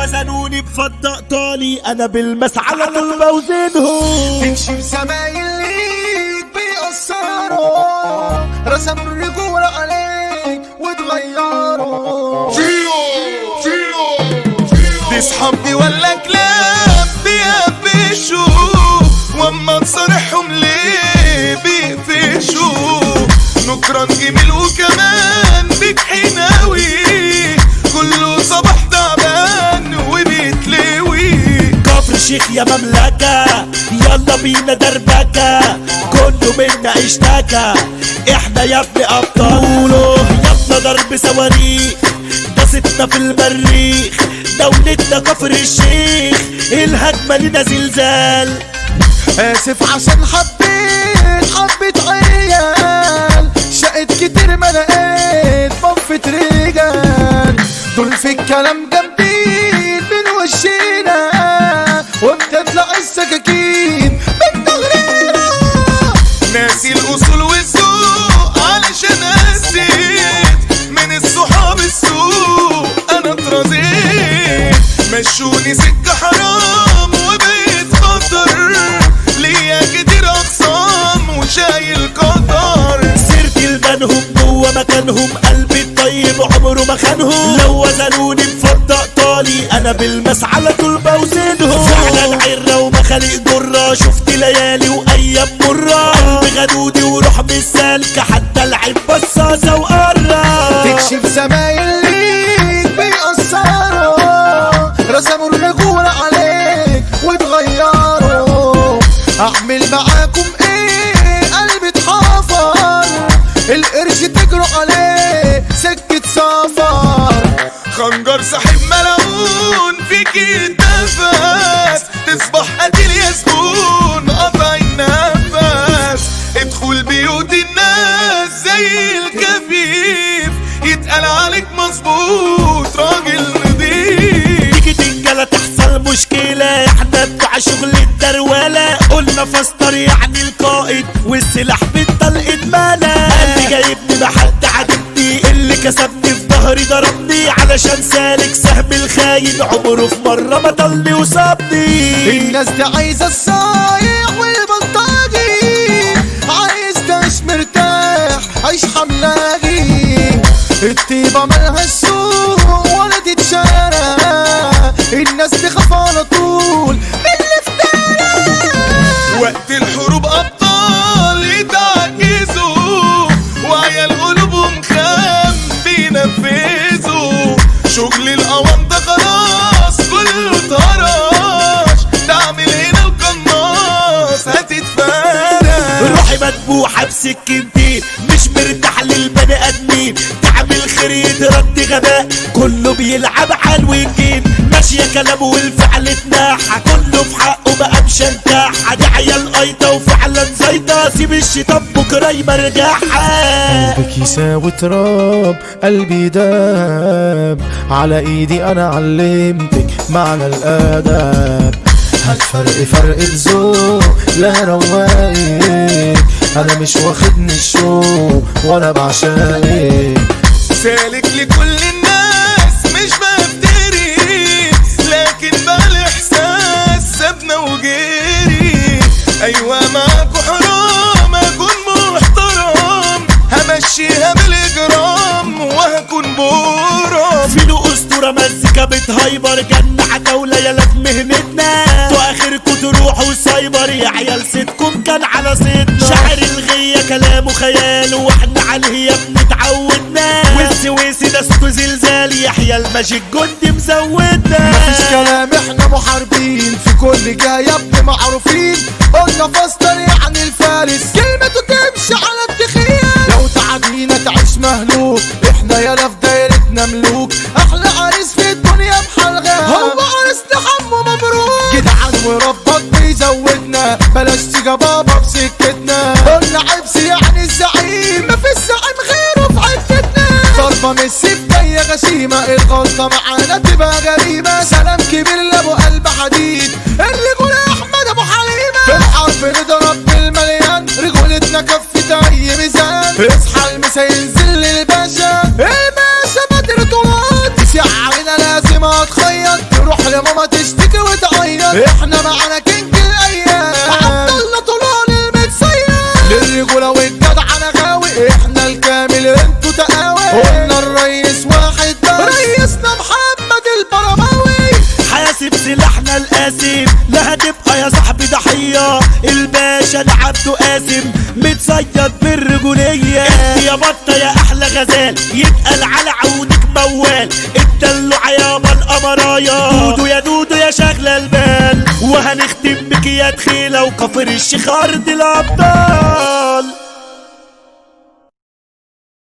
وزنوني بفضة اقطالي انا بالمس على طول بوزنهم تمشي زمايل ليك بيقصروا رسموا الرجولة عليك وتغيروا دي صحابي ولا كلاب بيقفشوا واما تصارحهم ليه بيقفشوا نكران جميل وكمان بيك حناوي كله صباح تعبان وبيتلوي كفر شيخ يا مملكة يلا بينا دربكة كله منا اشتكى احنا يا ابن ابطال يلا ضرب صواريخ دستنا في المريخ دولتنا كفر الشيخ الهجمة لنا زلزال اسف عشان حبيت حبيت عيال شقت كتير ما لقيت بفة رجال دول في الكلام جامدين من وشينا وبتطلع السكاكين من ظهرنا ناسي الاصول والذوق علشان قسيت من الصحاب السوق انا اترضيت مشوني سكة حرام وبقيت خطر ليا كتير اخصام وشايل قطر سيرت المنهم جوه مكانهم قلبي الطيب عمره ما خانهم لو وزنوني بفضة اقطالي انا بالمس على طول بوزنهم فعلا عرة ومخالق جرة شفت ليالي وايام مرة قلبي غدودي وروح مش سالكة حتى العين بصاصة وقرة تكشف زمايل ليك بيقصروا رسموا الرجولة عليك وتغيروا اعمل معاكم ايه قلبي اتحفر القرش تجروا عليه سكة سفر خنجر صاحب ملعون فيك النفس تصبح قتيل يا زبون قطع النفس ادخل بيوت الناس زي الكفيف يتقال عليك مظبوط راجل نضيف تيجي تنجلة تحصل مشكلة احنا بتوع شغل الدروالة قلنا فاستر يعني القائد والسلاح بالطلق اتمالى قلبي جايبني محد عاتبني اللي كسبني في ظهري ضربني علشان سالك سهم الخاين عمره في مرة ما طلني وصابني الناس دي عايزة الصايع والبلطجي عايز تعيش مرتاح عيش حملاجي الطيبة مالهاش سوق ولا تتشارى الناس تخاف على طول من الافتراء وقت الحروب أبطال يتعجزوا وعيال قلوبهم خام بينفذوا شغل الأوان ده خلاص كله طرش تعمل هنا القناص هتتفرج روحي مدبوحة بسكنتين مش مرتاح للبني ادمين تعمل خير يترد غباء كله بيلعب على الوينجين ماشية كلامه والفعل اتناحة كله في حقه بقى مشنتاحة دي عيال قايطة وفعلا زيطة سيب الشيطان بكرة يمرجعها قلبك يساوي تراب قلبي داب على ايدي انا علمتك معنى الادب هالفرق فرق الذوق لا روايق انا مش واخدني الشوق وانا بعشقك سالك لكل الناس مش بفتري لكن بقى الاحساس سابنا وجري ايوه معاكوا حرام اكون محترم همشيها بالاجرام وهكون بورم فينو اسطورة مزيكا بتهايبر جنة عتاولة يلا في مهنتنا تو اخركوا تروحوا سايبر يا عيال سيدكم كان على صيدنا شاعر الغية كلامه خيال واحنا على الهياب متعودنا والسويسي ده صوته زلزال يحيى الماجيك جندي مزودنا مفيش كلام احنا محاربين في كل جهة يا ابني معروفين قلنا فاستر يعني الفارس كلمته تمشي على التخيل لو تعدينا تعيش مهلوك احنا يالا في دايرتنا ملوك احلى عريس في الدنيا بحلقة هو عريسنا حمو مبروك جدعان وربك بيزودنا بلاش تيجا بابا في سكتنا قلنا عبس يعني الزعيم مفيش زعيم غيره في حتتنا ضربة من السيف جاية غشيمة الغلطة معانا تبقى غريبة سلام كبير لابو قلب حديد اللي يقول احمد ابو حليمة في الحرب نضرب بالمليان رجولتنا كفت اي ميزان اصحى المسا ينزل للباشا الباشا بدر طولات تسيع علينا لازم اتخيط تروح الرجولة والجدع انا غاوي احنا الكامل انتوا تقاوي قلنا الريس واحد بس ريسنا محمد البرماوي حاسب سلاحنا القاسم لا هتبقى يا صاحبي ضحية الباشا ده عبده قاسم متصيد بالرجولية انت يا بطة يا احلى غزال يتقل على عودك موال الدلوع يابا القمرايا دودو يا دودو يا شغلة البال وهنختم بك يا تخيلة وكفر الشيخ ارض الابطال